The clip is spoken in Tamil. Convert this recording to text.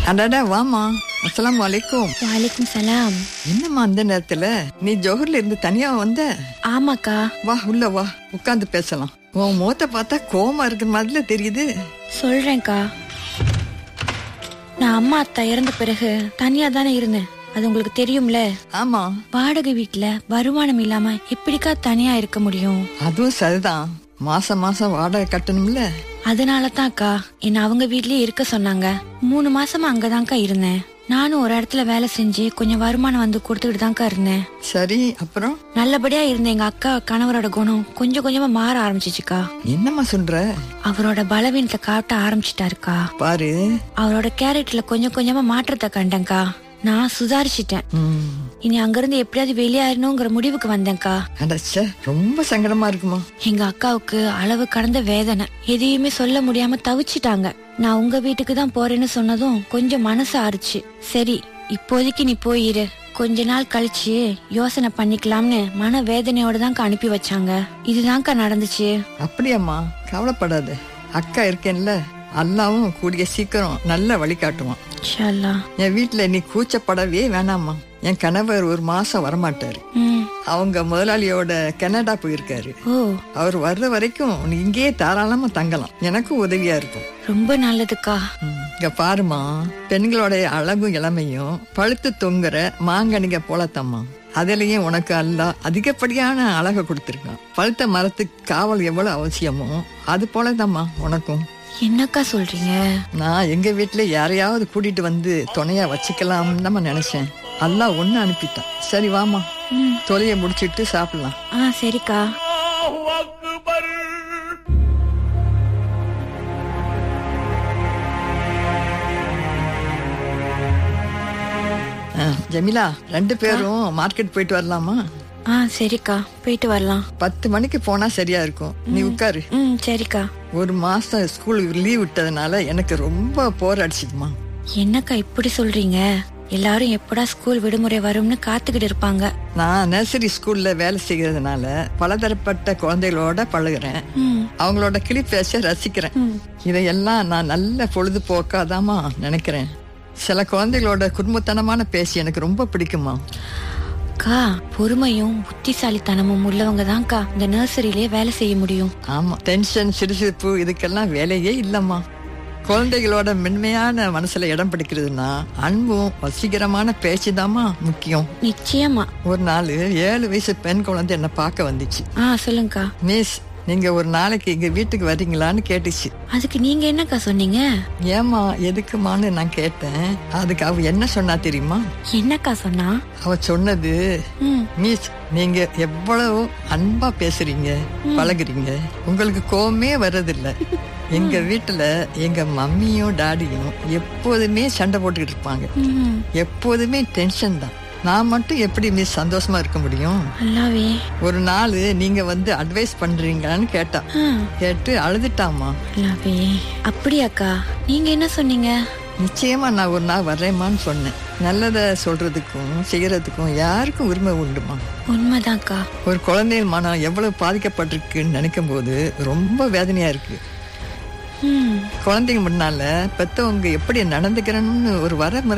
அடாடா வாமா அஸ்ஸலாமு அலைக்கும் வலைக்கும் சலாம் என்னம்மா அந்த நேரத்துல நீ ஜோஹர்ல இருந்து தனியா வந்த ஆமாக்கா வா உள்ள வா உட்கார்ந்து பேசலாம் உன் முகத்தை பார்த்தா கோவமா இருக்கிற மாதிரில தெரியுது சொல்றேன்க்கா நான் அம்மா அத்தா இறந்த பிறகு தனியா தானே இருந்தேன் அது உங்களுக்கு தெரியும்ல ஆமா வாடகை வீட்ல வருமானம் இல்லாம எப்படிக்கா தனியா இருக்க முடியும் அதுவும் சரிதான் மாசம் மாசம் வாடகை கட்டணும்ல அதனால தான்க்கா என்ன அவங்க வீட்லயே இருக்க சொன்னாங்க மூணு மாசமா அங்கதான்க்கா இருந்தேன் நானும் ஒரு இடத்துல வேலை செஞ்சு கொஞ்சம் வருமானம் வந்து கொடுத்துக்கிட்டு தான்க்கா இருந்தேன் சரி அப்புறம் நல்லபடியா இருந்த எங்க அக்கா கணவரோட குணம் கொஞ்சம் கொஞ்சமா மாற ஆரம்பிச்சிச்சுக்கா என்னம்மா சொல்ற அவரோட பலவீனத்தை காட்ட ஆரம்பிச்சிட்டாருக்கா பாரு அவரோட கேரக்டர்ல கொஞ்சம் கொஞ்சமா மாற்றத்தை கண்டேன்க்கா நான் சுதாரிச்சிட்டேன் ம், இனி அங்கிருந்து எப்படியாவது வெளியாயிரணுங்கிற முடிவுக்கு வந்தேன்க்கா அடச்சே ரொம்ப சங்கடமா இருக்குமா எங்க அக்காவுக்கு அளவு கடந்த வேதனை எதையுமே சொல்ல முடியாம தவிச்சிட்டாங்க நான் உங்க வீட்டுக்கு தான் போறேன்னு சொன்னதும் கொஞ்சம் மனசு ஆறுச்சு சரி இப்போதைக்கு நீ போயிரு கொஞ்ச நாள் கழிச்சு யோசனை பண்ணிக்கலாம்னு மன வேதனையோட தான்க்கா அனுப்பி வச்சாங்க இதுதான்க்கா நடந்துச்சு அப்படியாம்மா கவலைப்படாத அக்கா இருக்கேன்ல அல்லாவும் கூடிய சீக்கிரம் நல்ல வழி காட்டுவான் இன்ஷா அல்லாஹ். என் வீட்டுல நீ கூச்சப்படவே வேணாம்மா என் கணவர் ஒரு மாசம் வரமாட்டாரு ம் அவங்க முதலாளியோட கனடா போயிருக்காரு ஓ அவர் வர்ற வரைக்கும் நீ இங்கேயே தாராளமா தங்கலாம் எனக்கும் உதவியா இருக்கும் ரொம்ப நல்லதுக்கா ம், இங்க பாருமா பெண்களோட அழகும் இளமையும் பழுத்து தொங்குற மாங்கனிக போலத்தம்மா அதுலயும் உனக்கு அல்ல அதிகப்படியான அழகை கொடுத்திருக்கான் பழுத்த மரத்துக்கு காவல் எவ்வளவு அவசியமோ அது போலதாம்மா உனக்கும் என்னக்கா சொல்றீங்க நான் எங்க வீட்டுல யாரையாவது கூட்டிட்டு வந்து துணையா வச்சுக்கலாம்னு நம்ம நினைச்சேன் அல்லாஹ் ஒண்ணு அனுப்பிட்டான் சரி வாமா ம் தொலைய முடிச்சிட்டு சாப்பிடலாம் ஆ சரிக்கா ஆ, ஜமீலா ரெண்டு பேரும் மார்க்கெட் போயிட்டு வரலாமா ஆ சரிக்கா போயிட்டு வரலாம் பத்து மணிக்கு போனா சரியா இருக்கும் நீ உட்காரு ம் சரிக்கா ஒரு மாசம் ஸ்கூல் லீவ் விட்டதுனால எனக்கு ரொம்ப போர் அடிச்சுக்குமா என்னக்கா இப்படி சொல்றீங்க எல்லாரும் எப்படா ஸ்கூல் விடுமுறை வரும்னு காத்துக்கிட்டு இருப்பாங்க நான் நர்சரி ஸ்கூல்ல வேலை செய்யறதுனால பலதரப்பட்ட குழந்தைகளோட பழகுறேன் ம் அவங்களோட கிளி பேச ரசிக்கிறேன் ம். இதையெல்லாம் நான் நல்ல பொழுதுபோக்காதாமா நினைக்கிறேன் சில குழந்தைகளோட குடும்பத்தனமான பேசி எனக்கு ரொம்ப பிடிக்குமா அக்கா பொறுமையும் புத்திசாலித்தனமும் உள்ளவங்க தான்க்கா இந்த நர்சரியிலே வேலை செய்ய முடியும் ஆமா டென்ஷன் சிறுசிறுப்பு இதுக்கெல்லாம் வேலையே இல்லம்மா குழந்தைகளோட மென்மையான மனசுல இடம் பிடிக்கிறதுனா அன்பும் வசீகரமான பேச்சுதாம்மா முக்கியம் நிச்சயமா ஒரு நாள் ஏழு வயசு பெண் குழந்தை என்ன பார்க்க வந்துச்சு ஆ சொல்லுங்கக்கா மிஸ் நீங்க ஒரு நாளைக்கு எங்க வீட்டுக்கு வரீங்களான்னு கேட்டுச்சு அதுக்கு நீங்க என்னக்கா சொன்னீங்க ஏமா எதுக்குமான்னு நான் கேட்டேன் அதுக்கு அவ என்ன சொன்னா தெரியுமா என்னக்கா சொன்னா அவ சொன்னது ம் மிஸ் நீங்க எவ்வளவு அன்பா பேசுறீங்க பழகுறீங்க உங்களுக்கு கோவமே வர்றதில்ல எங்க வீட்டுல எங்க மம்மியும் டாடியும் எப்போதுமே சண்டை போட்டுக்கிட்டு இருப்பாங்க ம் எப்போதுமே டென்ஷன் தான் நான் மட்டும் எப்படி மிஸ் சந்தோஷமா இருக்க முடியும் நல்லாவே ஒரு நாள் நீங்க வந்து அட்வைஸ் பண்றீங்களான்னு கேட்டா ஆ கேட்டு அழுதுட்டாமா நல்லாவே அப்படியாக்கா நீங்க என்ன சொன்னீங்க நிச்சயமா நான் ஒரு நாள் வர்றேம்மான்னு சொன்னேன் நல்லதை சொல்றதுக்கும் செய்யறதுக்கும் யாருக்கும் உரிமை உண்டுமா உண்மைதான்க்கா ஒரு குழந்தையின் மனம் எவ்வளவு பாதிக்கப்பட்டிருக்குன்னு நினைக்கும் போது ரொம்ப வேதனையா இருக்கு ம் குழந்தைங்க முன்னால பெத்தவங்க எப்படி நடந்துக்கிறணும்னு ஒரு வரமுறை